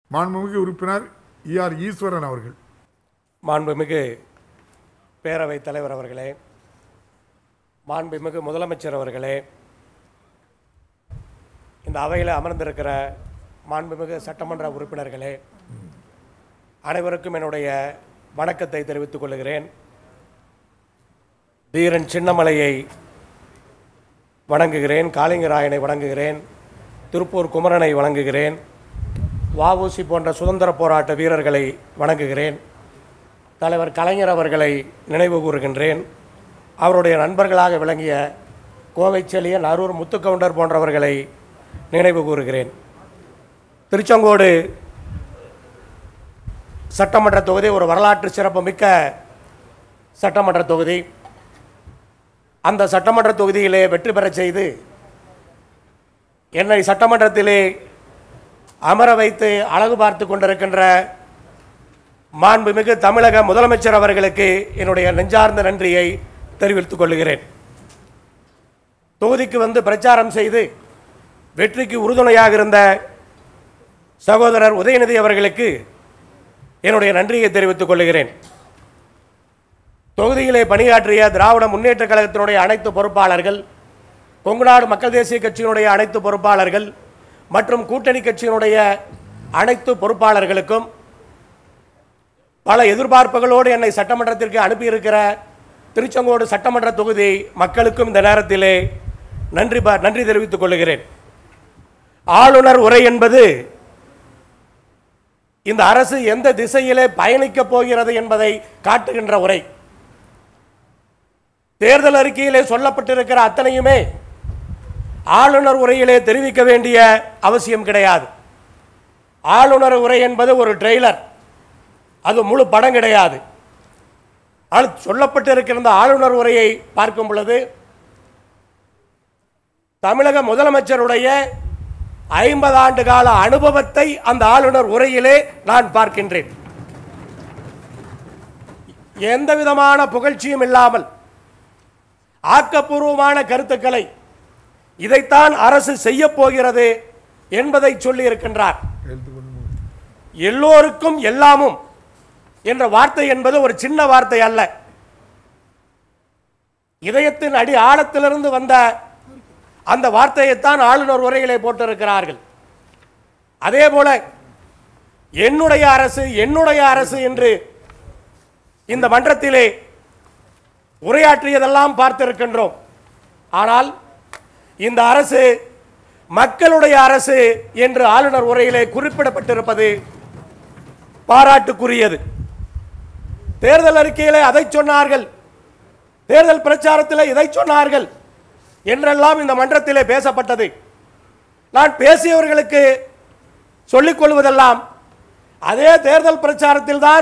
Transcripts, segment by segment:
மாண்புமிகு உறுப்பினர் இஆர் ஈஸ்வரன் அவர்கள் மாண்புமிகு பேரவைத் தலைவர் அவர்களே மாண்புமிகு முதலமைச்சர் அவர்களே இந்த அவையில் அமர்ந்திருக்கிற மாண்புமிகு சட்டமன்ற உறுப்பினர்களே அனைவருக்கும் என்னுடைய வணக்கத்தை தெரிவித்துக் கொள்கிறேன் தீரன் சின்னமலையை வணங்குகிறேன் காளிங்கராயனை வணங்குகிறேன் திருப்பூர் குமரனை வணங்குகிறேன் வஉசி போன்ற சுதந்திர போராட்ட வீரர்களை வணங்குகிறேன் தலைவர் கலைஞர் அவர்களை நினைவு கூறுகின்றேன் அவருடைய நண்பர்களாக விளங்கிய கோவை செலியன் அரூர் முத்துக்கவுண்டர் போன்றவர்களை நினைவு கூறுகிறேன் திருச்செங்கோடு சட்டமன்ற தொகுதி ஒரு வரலாற்று சிறப்புமிக்க சட்டமன்ற தொகுதி அந்த சட்டமன்ற தொகுதியிலே வெற்றி பெறச் செய்து என்னை சட்டமன்றத்திலே அமர வைத்து அழகு பார்த்து கொண்டிருக்கின்ற மாண்புமிகு தமிழக முதலமைச்சர் அவர்களுக்கு என்னுடைய நெஞ்சார்ந்த நன்றியை தெரிவித்துக் கொள்கிறேன் தொகுதிக்கு வந்து பிரச்சாரம் செய்து வெற்றிக்கு உறுதுணையாக இருந்த சகோதரர் உதயநிதி அவர்களுக்கு என்னுடைய நன்றியை தெரிவித்துக் கொள்கிறேன் தொகுதியிலே பணியாற்றிய திராவிட முன்னேற்ற கழகத்தினுடைய அனைத்து பொறுப்பாளர்கள் கொங்குநாடு மக்கள் தேசிய கட்சியினுடைய அனைத்து பொறுப்பாளர்கள் மற்றும் கூட்டணி கட்சியினுடைய அனைத்து பொறுப்பாளர்களுக்கும் பல எதிர்பார்ப்புகளோடு என்னை சட்டமன்றத்திற்கு அனுப்பியிருக்கிற திருச்செங்கோடு சட்டமன்ற தொகுதி மக்களுக்கும் இந்த நேரத்திலே நன்றி ப- நன்றி தெரிவித்துக் கொள்கிறேன் ஆளுநர் உரை என்பது இந்த அரசு எந்த திசையிலே பயணிக்கப் போகிறது என்பதை காட்டுகின்ற உரை தேர்தல் அறிக்கையிலே சொல்லப்பட்டிருக்கிற அத்தனையுமே ஆளுநர் உரையிலே தெரிவிக்க வேண்டிய அவசியம் கிடையாது ஆளுநர் உரை என்பது ஒரு ட்ரெய்லர் அது முழு படம் கிடையாது ஆனால் சொல்லப்பட்டிருக்கிற இந்த ஆளுநர் உரையை பார்க்கும் பொழுது தமிழக முதலமைச்சருடைய ஐம்பது ஆண்டு கால அனுபவத்தை அந்த ஆளுநர் உரையிலே நான் பார்க்கின்றேன் எந்த விதமான புகழ்ச்சியும் இல்லாமல் ஆக்கப்பூர்வமான கருத்துக்களை இதைத்தான் அரசு செய்ய போகிறது என்பதை சொல்லி இருக்கின்றார் எழுத்து கொண்டு மு- எல்லோருக்கும் எல்லாமும் என்ற வார்த்தை என்பது ஒரு சின்ன வார்த்தை அல்ல இதயத்தின் அடி ஆழத்திலிருந்து வந்த அந்த வார்த்தையைத்தான் ஆளுநர் உரையிலே போட்டிருக்கிறார்கள் அதே போல என்னுடைய அரசு என்னுடைய அரசு என்று இந்த மன்றத்திலே உரையாற்றியதெல்லாம் பார்த்திருக்கின்றோம் ஆனால் இந்த அரசு மக்களுடைய அரசு என்று ஆளுநர் உரையிலே குறிப்பிடப்பட்டிருப்பது பாராட்டுக்குரியது தேர்தல் அறிக்கையிலே அதை சொன்னார்கள் தேர்தல் பிரச்சாரத்தில் இதை சொன்னார்கள் என்றெல்லாம் இந்த மன்றத்திலே பேசப்பட்டது நான் பேசியவர்களுக்கு சொல்லிக் கொள்வதெல்லாம் அதே தேர்தல் பிரச்சாரத்தில் தான்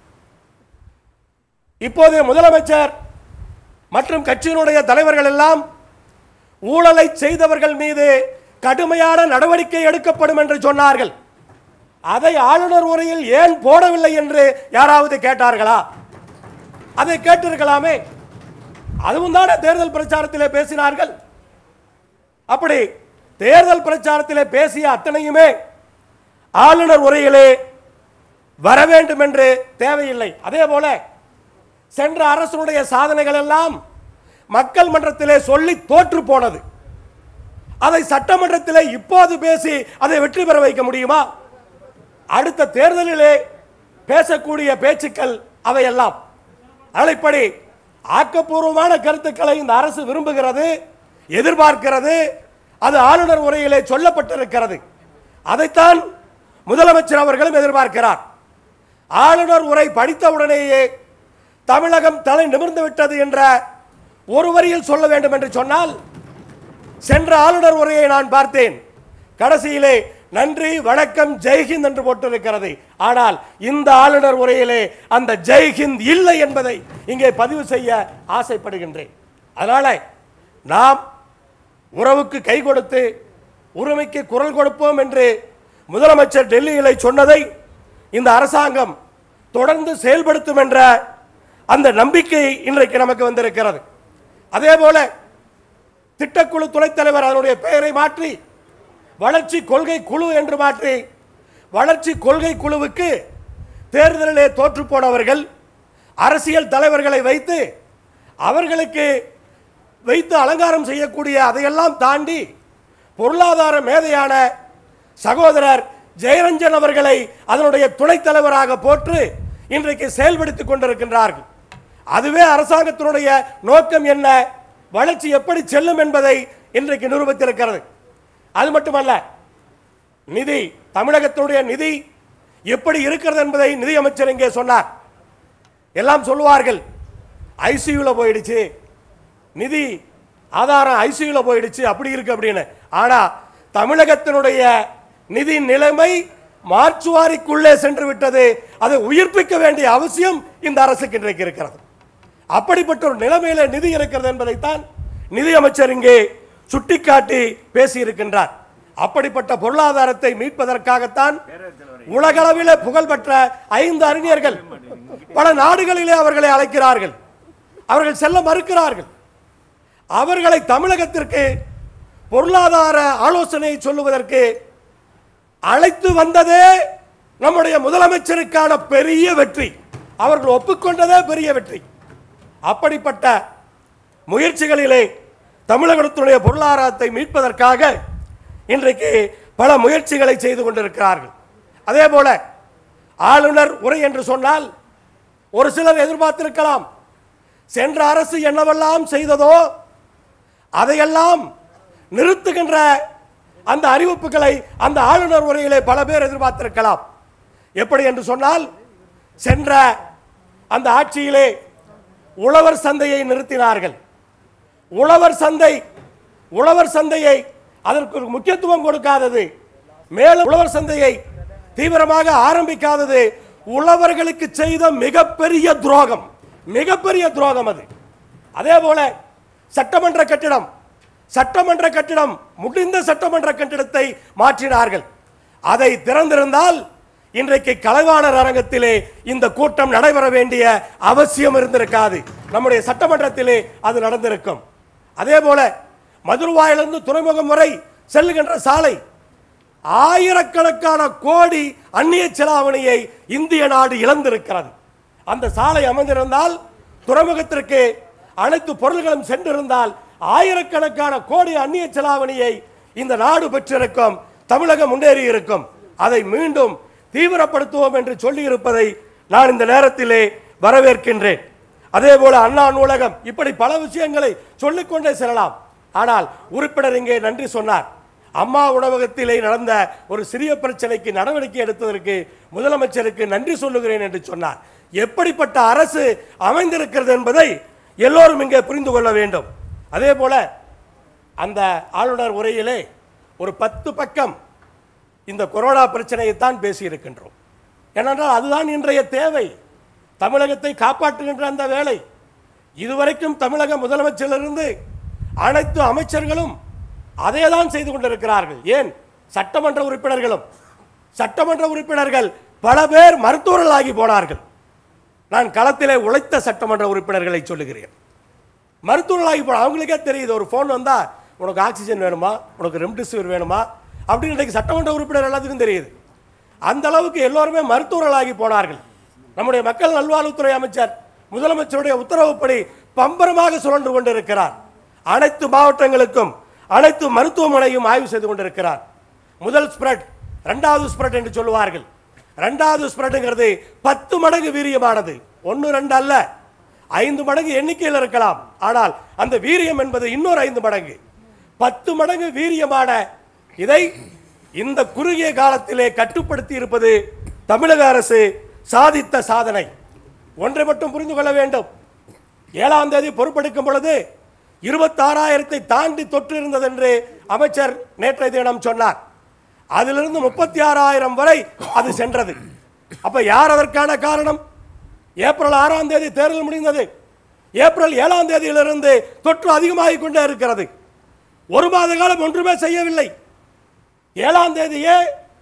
இப்போதைய முதலமைச்சர் மற்றும் கட்சியினுடைய தலைவர்கள் எல்லாம் ஊழலை செய்தவர்கள் மீது கடுமையான நடவடிக்கை எடுக்கப்படும் என்று சொன்னார்கள் அதை ஆளுநர் உரையில் ஏன் போடவில்லை என்று யாராவது கேட்டார்களா அதை கேட்டிருக்கலாமே அதுவும் தானே தேர்தல் பிரச்சாரத்திலே பேசினார்கள் அப்படி தேர்தல் பிரச்சாரத்திலே பேசிய அத்தனையுமே ஆளுநர் உரையிலே வர வேண்டும் என்று தேவையில்லை அதே போல சென்ற அரசனுடைய சாதனைகள் எல்லாம் மக்கள் மன்றத்திலே சொல்லி தோற்று போனது அதை சட்டமன்றத்திலே இப்போது பேசி அதை வெற்றி பெற வைக்க முடியுமா அடுத்த தேர்தலிலே பேசக்கூடிய பேச்சுக்கள் அவையெல்லாம் அதனால் இப்படி ஆக்கப்பூர்வமான கருத்துக்களை இந்த அரசு விரும்புகிறது எதிர்பார்க்கிறது அது ஆளுநர் உரையிலே சொல்லப்பட்டிருக்கிறது அதைத்தான் முதலமைச்சர் அவர்களும் எதிர்பார்க்கிறார் ஆளுநர் உரை படித்தவுடனேயே தமிழகம் தலை நிமிர்ந்து விட்டது என்ற ஒரு வரியில் சொல்ல வேண்டும் என்று சொன்னால் சென்ற ஆளுநர் உரையை நான் பார்த்தேன் கடைசியிலே நன்றி வணக்கம் ஜெய்ஹிந்த் என்று போட்டிருக்கிறது ஆனால் இந்த ஆளுநர் உரையிலே அந்த ஜெய்ஹிந்த் இல்லை என்பதை இங்கே பதிவு செய்ய ஆசைப்படுகின்றேன் அதனால நாம் உறவுக்கு கை கொடுத்து உரிமைக்கு குரல் கொடுப்போம் என்று முதலமைச்சர் டெல்லியிலே சொன்னதை இந்த அரசாங்கம் தொடர்ந்து செயல்படுத்தும் என்ற அந்த நம்பிக்கை இன்றைக்கு நமக்கு வந்திருக்கிறது அதே போல திட்டக்குழு துணைத் தலைவர் அதனுடைய பெயரை மாற்றி வளர்ச்சி கொள்கை குழு என்று மாற்றி வளர்ச்சி கொள்கை குழுவுக்கு தேர்தலிலே தோற்று போனவர்கள் அரசியல் தலைவர்களை வைத்து அவர்களுக்கு வைத்து அலங்காரம் செய்யக்கூடிய அதையெல்லாம் தாண்டி பொருளாதார மேதையான சகோதரர் ஜெயரஞ்சன் அவர்களை அதனுடைய துணைத் தலைவராக போற்று இன்றைக்கு செயல்படுத்திக் கொண்டிருக்கின்றார்கள் அதுவே அரசாங்கத்தினுடைய நோக்கம் என்ன வளர்ச்சி எப்படி செல்லும் என்பதை இன்றைக்கு நிரூபித்திருக்கிறது அது மட்டுமல்ல நிதி தமிழகத்தினுடைய நிதி எப்படி இருக்கிறது என்பதை நிதியமைச்சர் இங்கே சொன்னார் எல்லாம் சொல்லுவார்கள் ஐசியூல போயிடுச்சு நிதி ஆதாரம் ஐசியூல போயிடுச்சு அப்படி இருக்கு அப்படின்னு ஆனா தமிழகத்தினுடைய நிதி நிலைமை மார்ச்சுவாரிக்குள்ளே சென்று விட்டது அதை உயிர்ப்பிக்க வேண்டிய அவசியம் இந்த அரசுக்கு இன்றைக்கு இருக்கிறது அப்படிப்பட்ட ஒரு நிலைமையில நிதி இருக்கிறது என்பதைத்தான் நிதியமைச்சர் இங்கே சுட்டிக்காட்டி பேசியிருக்கின்றார் அப்படிப்பட்ட பொருளாதாரத்தை மீட்பதற்காகத்தான் உலகளவிலே புகழ்பெற்ற ஐந்து அறிஞர்கள் பல நாடுகளிலே அவர்களை அழைக்கிறார்கள் அவர்கள் செல்ல மறுக்கிறார்கள் அவர்களை தமிழகத்திற்கு பொருளாதார ஆலோசனை சொல்லுவதற்கு அழைத்து வந்ததே நம்முடைய முதலமைச்சருக்கான பெரிய வெற்றி அவர்கள் ஒப்புக்கொண்டதே பெரிய வெற்றி அப்படிப்பட்ட முயற்சிகளிலே தமிழகத்தினுடைய பொருளாதாரத்தை மீட்பதற்காக இன்றைக்கு பல முயற்சிகளை செய்து கொண்டிருக்கிறார்கள் அதே போல ஆளுநர் உரை என்று சொன்னால் ஒரு சிலர் எதிர்பார்த்திருக்கலாம் சென்ற அரசு என்னவெல்லாம் செய்ததோ அதையெல்லாம் நிறுத்துகின்ற அந்த அறிவிப்புகளை அந்த ஆளுநர் உரையிலே பல பேர் எதிர்பார்த்திருக்கலாம் எப்படி என்று சொன்னால் சென்ற அந்த ஆட்சியிலே உழவர் சந்தையை நிறுத்தினார்கள் உழவர் சந்தை உழவர் சந்தையை அதற்கு ஒரு முக்கியத்துவம் கொடுக்காதது மேலும் உழவர் சந்தையை தீவிரமாக ஆரம்பிக்காதது உழவர்களுக்கு செய்த மிகப்பெரிய துரோகம் மிகப்பெரிய துரோகம் அது அதே போல சட்டமன்ற கட்டிடம் சட்டமன்ற கட்டிடம் முடிந்த சட்டமன்ற கட்டிடத்தை மாற்றினார்கள் அதை திறந்திருந்தால் இன்றைக்கு கலைவாணர் அரங்கத்திலே இந்த கூட்டம் நடைபெற வேண்டிய அவசியம் இருந்திருக்காது நம்முடைய சட்டமன்றத்திலே அது நடந்திருக்கும் அதே போல மதுரவாயிலிருந்து துறைமுகம் வரை செல்லுகின்ற சாலை ஆயிரக்கணக்கான கோடி அந்நிய செலாவணியை இந்திய நாடு இழந்திருக்கிறது அந்த சாலை அமைந்திருந்தால் துறைமுகத்திற்கு அனைத்து பொருள்களும் சென்றிருந்தால் ஆயிரக்கணக்கான கோடி அந்நிய செலாவணியை இந்த நாடு பெற்றிருக்கும் தமிழகம் முன்னேறி இருக்கும் அதை மீண்டும் தீவிரப்படுத்துவோம் என்று சொல்லியிருப்பதை நான் இந்த நேரத்திலே வரவேற்கின்றேன் அதே போல அண்ணா நூலகம் இப்படி பல விஷயங்களை சொல்லிக்கொண்டே செல்லலாம் ஆனால் உறுப்பினர் இங்கே நன்றி சொன்னார் அம்மா உணவகத்திலே நடந்த ஒரு சிறிய பிரச்சனைக்கு நடவடிக்கை எடுத்ததற்கு முதலமைச்சருக்கு நன்றி சொல்லுகிறேன் என்று சொன்னார் எப்படிப்பட்ட அரசு அமைந்திருக்கிறது என்பதை எல்லோரும் இங்கே புரிந்து கொள்ள வேண்டும் அதே போல அந்த ஆளுநர் உரையிலே ஒரு பத்து பக்கம் இந்த கொரோனா பிரச்சனையைத்தான் பேசியிருக்கின்றோம் ஏனென்றால் அதுதான் இன்றைய தேவை தமிழகத்தை காப்பாற்றுகின்ற அந்த வேலை இதுவரைக்கும் தமிழக முதலமைச்சரிலிருந்து அனைத்து அமைச்சர்களும் அதே தான் செய்து கொண்டிருக்கிறார்கள் ஏன் சட்டமன்ற உறுப்பினர்களும் சட்டமன்ற உறுப்பினர்கள் பல பேர் மருத்துவர்களாகி போனார்கள் நான் களத்திலே உழைத்த சட்டமன்ற உறுப்பினர்களை சொல்லுகிறேன் மருத்துவர்களாகி போன அவங்களுக்கே தெரியுது ஒரு ஃபோன் வந்தா உனக்கு ஆக்சிஜன் வேணுமா உனக்கு ரெம்டெசிவிர் வேணுமா அப்படின்னு இன்றைக்கு சட்டமன்ற உறுப்பினர் எல்லாத்துக்கும் தெரியுது அந்த அளவுக்கு எல்லோருமே மருத்துவர்களாகி போனார்கள் நம்முடைய மக்கள் நல்வாழ்வுத்துறை அமைச்சர் முதலமைச்சருடைய உத்தரவுப்படி பம்பரமாக சுழன்று கொண்டிருக்கிறார் அனைத்து மாவட்டங்களுக்கும் அனைத்து மருத்துவமனையும் ஆய்வு செய்து கொண்டிருக்கிறார் முதல் ஸ்ப்ரெட் இரண்டாவது ஸ்ப்ரெட் என்று சொல்லுவார்கள் இரண்டாவது ஸ்ப்ரெட்ங்கிறது பத்து மடங்கு வீரியமானது ஒன்று ரெண்டு அல்ல ஐந்து மடங்கு எண்ணிக்கையில் இருக்கலாம் ஆனால் அந்த வீரியம் என்பது இன்னொரு ஐந்து மடங்கு பத்து மடங்கு வீரியமான இதை இந்த குறுகிய காலத்திலே கட்டுப்படுத்தி இருப்பது தமிழக அரசு சாதித்த சாதனை ஒன்றை மட்டும் புரிந்து கொள்ள வேண்டும் ஏழாம் தேதி பொறுப்பெடுக்கும் பொழுது இருபத்தாறாயிரத்தை தாண்டி தொற்று இருந்தது என்று அமைச்சர் நேற்றைய தினம் சொன்னார் அதிலிருந்து முப்பத்தி ஆறாயிரம் வரை அது சென்றது அப்ப யார் அதற்கான காரணம் ஏப்ரல் ஆறாம் தேதி தேர்தல் முடிந்தது ஏப்ரல் ஏழாம் தேதியிலிருந்து தொற்று அதிகமாகிக் கொண்டே இருக்கிறது ஒரு மாத காலம் ஒன்றுமே செய்யவில்லை ஏழாம் தேதியே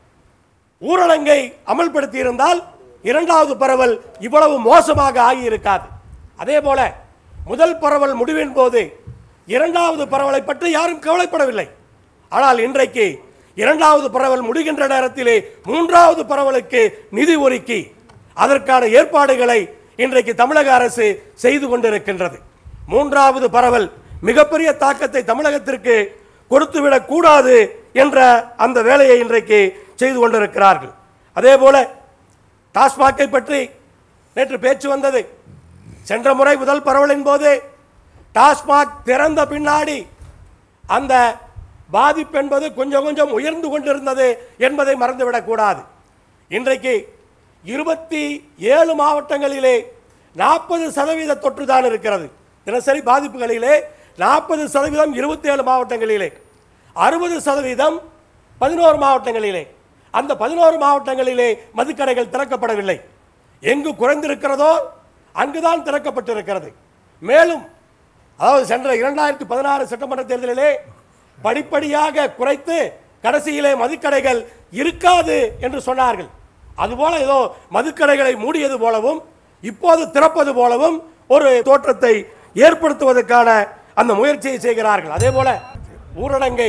ஊரடங்கை அமல்படுத்தி இருந்தால் இரண்டாவது பரவல் இவ்வளவு மோசமாக ஆகியிருக்காது அதே போல முதல் பரவல் முடிவின் போது இரண்டாவது பரவலை பற்றி யாரும் கவலைப்படவில்லை ஆனால் இன்றைக்கு இரண்டாவது பரவல் முடிகின்ற நேரத்திலே மூன்றாவது பரவலுக்கு நிதி ஒதுக்கி அதற்கான ஏற்பாடுகளை இன்றைக்கு தமிழக அரசு செய்து கொண்டிருக்கின்றது மூன்றாவது பரவல் மிகப்பெரிய தாக்கத்தை தமிழகத்திற்கு கொடுத்துவிடக் கூடாது என்ற அந்த வேலையை இன்றைக்கு செய்து கொண்டிருக்கிறார்கள் அதே போல டாஸ்மாகை பற்றி நேற்று பேச்சு வந்தது சென்ற முறை முதல் பரவலின் போது டாஸ்மாக் திறந்த பின்னாடி அந்த பாதிப்பு என்பது கொஞ்சம் கொஞ்சம் உயர்ந்து கொண்டிருந்தது என்பதை மறந்துவிடக்கூடாது இன்றைக்கு இருபத்தி ஏழு மாவட்டங்களிலே நாற்பது சதவீத தொற்று தான் இருக்கிறது தினசரி பாதிப்புகளிலே நாற்பது சதவீதம் இருபத்தி ஏழு மாவட்டங்களிலே அறுபது சதவீதம் பதினோரு மாவட்டங்களிலே அந்த பதினோரு மாவட்டங்களிலே மதுக்கடைகள் திறக்கப்படவில்லை எங்கு குறைந்திருக்கிறதோ அங்குதான் திறக்கப்பட்டிருக்கிறது மேலும் அதாவது சென்ற இரண்டாயிரத்தி பதினாறு சட்டமன்ற தேர்தலிலே படிப்படியாக குறைத்து கடைசியிலே மதுக்கடைகள் இருக்காது என்று சொன்னார்கள் அதுபோல ஏதோ மதுக்கடைகளை மூடியது போலவும் இப்போது திறப்பது போலவும் ஒரு தோற்றத்தை ஏற்படுத்துவதற்கான அந்த முயற்சியை செய்கிறார்கள் அதே போல ஊரடங்கை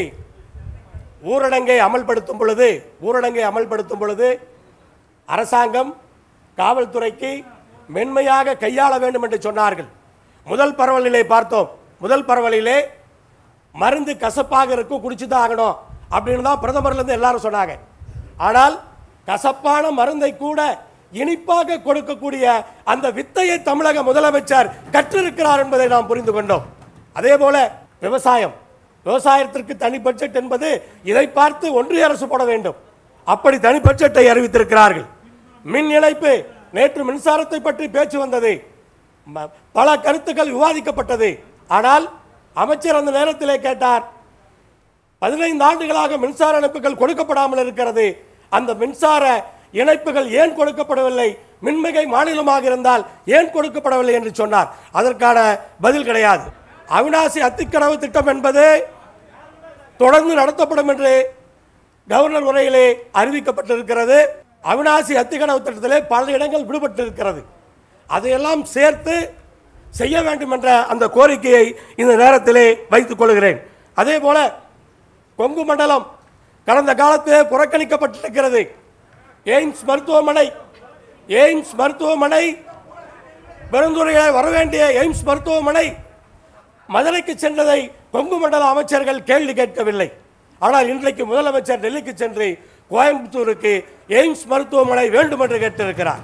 ஊரடங்கை அமல்படுத்தும் பொழுது ஊரடங்கை அமல்படுத்தும் பொழுது அரசாங்கம் காவல்துறைக்கு மென்மையாக கையாள வேண்டும் என்று சொன்னார்கள் முதல் பரவலிலே பார்த்தோம் முதல் பரவலிலே மருந்து கசப்பாக இருக்கும் குடிச்சு தான் ஆகணும் அப்படின்னு தான் பிரதமர்லேருந்து எல்லாரும் சொன்னாங்க ஆனால் கசப்பான மருந்தை கூட இனிப்பாக கொடுக்கக்கூடிய அந்த வித்தையை தமிழக முதலமைச்சர் கற்றிருக்கிறார் என்பதை நாம் புரிந்து கொண்டோம் அதே போல விவசாயம் விவசாயத்திற்கு தனி பட்ஜெட் என்பது இதை பார்த்து ஒன்றிய அரசு போட வேண்டும் அப்படி தனி பட்ஜெட்டை அறிவித்திருக்கிறார்கள் மின் இணைப்பு நேற்று மின்சாரத்தை பற்றி பேச்சு வந்தது ம- பல கருத்துக்கள் விவாதிக்கப்பட்டது ஆனால் அமைச்சர் அந்த நேரத்திலே கேட்டார் பதினைந்து ஆண்டுகளாக மின்சார இணைப்புகள் கொடுக்கப்படாமல் இருக்கிறது அந்த மின்சார இணைப்புகள் ஏன் கொடுக்கப்படவில்லை மின்மிகை மாநிலமாக இருந்தால் ஏன் கொடுக்கப்படவில்லை என்று சொன்னார் அதற்கான பதில் கிடையாது அவினாசி அத்திக்கடவு திட்டம் என்பது தொடர்ந்து நடத்தப்படும் என்று கவர்னர் உரையிலே அறிவிக்கப்பட்டிருக்கிறது அவினாசி அத்திக்கடவு திட்டத்திலே பல இடங்கள் விடுபட்டிருக்கிறது அதையெல்லாம் சேர்த்து செய்ய வேண்டும் என்ற அந்த கோரிக்கையை இந்த நேரத்திலே வைத்துக் கொள்கிறேன் அதே போல கொங்கு மண்டலம் கடந்த காலத்திலே புறக்கணிக்கப்பட்டிருக்கிறது எய்ம்ஸ் மருத்துவமனை எய்ம்ஸ் மருத்துவமனை பெருந்துறையிலே வர வேண்டிய எய்ம்ஸ் மருத்துவமனை மதுரைக்கு சென்றதை கொங்கு மண்டல அமைச்சர்கள் கேள்வி கேட்கவில்லை ஆனால் இன்றைக்கு முதலமைச்சர் டெல்லிக்கு சென்று கோயம்புத்தூருக்கு எய்ம்ஸ் மருத்துவமனை வேண்டும் என்று கேட்டிருக்கிறார்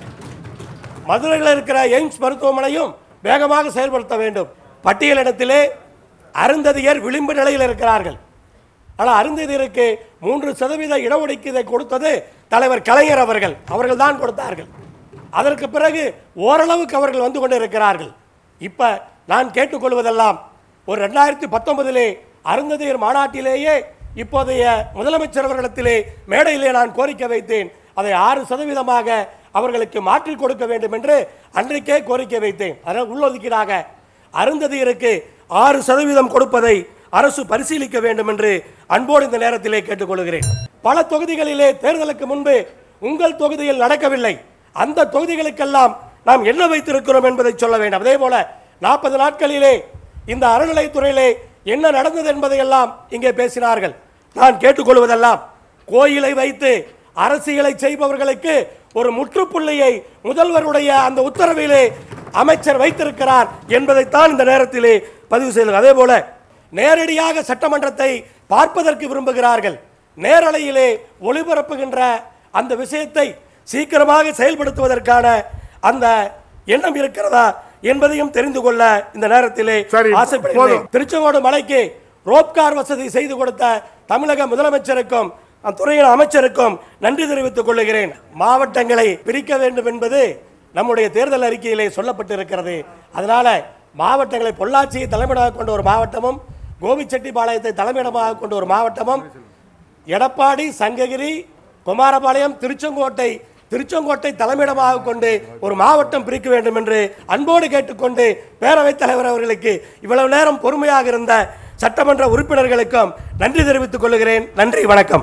மதுரையில் இருக்கிற எய்ம்ஸ் மருத்துவமனையும் வேகமாக செயல்படுத்த வேண்டும் பட்டியலிடத்திலே அருந்ததியர் விளிம்பு நிலையில் இருக்கிறார்கள் ஆனால் அருந்ததியருக்கு மூன்று சதவீத இடஒதுக்கீதை கொடுத்தது தலைவர் கலைஞர் அவர்கள் அவர்கள் தான் கொடுத்தார்கள் அதற்கு பிறகு ஓரளவுக்கு அவர்கள் வந்து கொண்டிருக்கிறார்கள் இப்ப நான் கேட்டுக்கொள்வதெல்லாம் ஒரு ரெண்டாயிரத்தி பத்தொன்பதிலே அருந்ததியர் மாநாட்டிலேயே இப்போதைய முதலமைச்சர் அவர்களிடத்திலே மேடையிலே நான் கோரிக்கை வைத்தேன் அதை ஆறு சதவீதமாக அவர்களுக்கு மாற்றி கொடுக்க வேண்டும் என்று அன்றைக்கே கோரிக்கை வைத்தேன் அதனால் உள்ளொதுக்கீடாக அருந்ததியருக்கு ஆறு சதவீதம் கொடுப்பதை அரசு பரிசீலிக்க வேண்டும் என்று அன்போடு இந்த நேரத்திலே கேட்டுக்கொள்கிறேன் பல தொகுதிகளிலே தேர்தலுக்கு முன்பு உங்கள் தொகுதியில் நடக்கவில்லை அந்த தொகுதிகளுக்கெல்லாம் நாம் என்ன வைத்திருக்கிறோம் என்பதை சொல்ல வேண்டும் அதே போல நாற்பது நாட்களிலே இந்த அறநிலைத்துறையிலே என்ன நடந்தது என்பதையெல்லாம் இங்கே பேசினார்கள் நான் கேட்டுக்கொள்வதெல்லாம் கோயிலை வைத்து அரசியலை செய்பவர்களுக்கு ஒரு முற்றுப்புள்ளியை முதல்வருடைய அந்த உத்தரவிலே அமைச்சர் வைத்திருக்கிறார் என்பதைத்தான் இந்த நேரத்திலே பதிவு செய்தது அதே போல நேரடியாக சட்டமன்றத்தை பார்ப்பதற்கு விரும்புகிறார்கள் நேரலையிலே ஒளிபரப்புகின்ற அந்த விஷயத்தை சீக்கிரமாக செயல்படுத்துவதற்கான அந்த எண்ணம் இருக்கிறதா என்பதையும் தெரிந்து கொள்ள இந்த நேரத்திலே சரி, ஆசைப்படுகிறேன் போதும். திருச்செங்கோடு மலைக்கு ரோப்கார் வசதி செய்து கொடுத்த தமிழக முதலமைச்சருக்கும் அத்துறையின் அமைச்சருக்கும் நன்றி தெரிவித்துக் கொள்கிறேன் மாவட்டங்களை பிரிக்க வேண்டும் என்பது நம்முடைய தேர்தல் அறிக்கையிலே சொல்லப்பட்டிருக்கிறது அதனால மாவட்டங்களை பொள்ளாச்சியை தலைமையிடமாக கொண்ட ஒரு மாவட்டமும் கோபிச்செட்டிப்பாளையத்தை தலைமையிடமாக கொண்ட ஒரு மாவட்டமும் எடப்பாடி சங்ககிரி குமாரபாளையம் திருச்செங்கோட்டை திருச்செங்கோட்டை தலைமையிடமாக கொண்டு ஒரு மாவட்டம் பிரிக்க வேண்டும் என்று அன்போடு கேட்டுக்கொண்டு பேரவைத் தலைவர் அவர்களுக்கு இவ்வளவு நேரம் பொறுமையாக இருந்த சட்டமன்ற உறுப்பினர்களுக்கும் நன்றி தெரிவித்துக் கொள்கிறேன் நன்றி வணக்கம்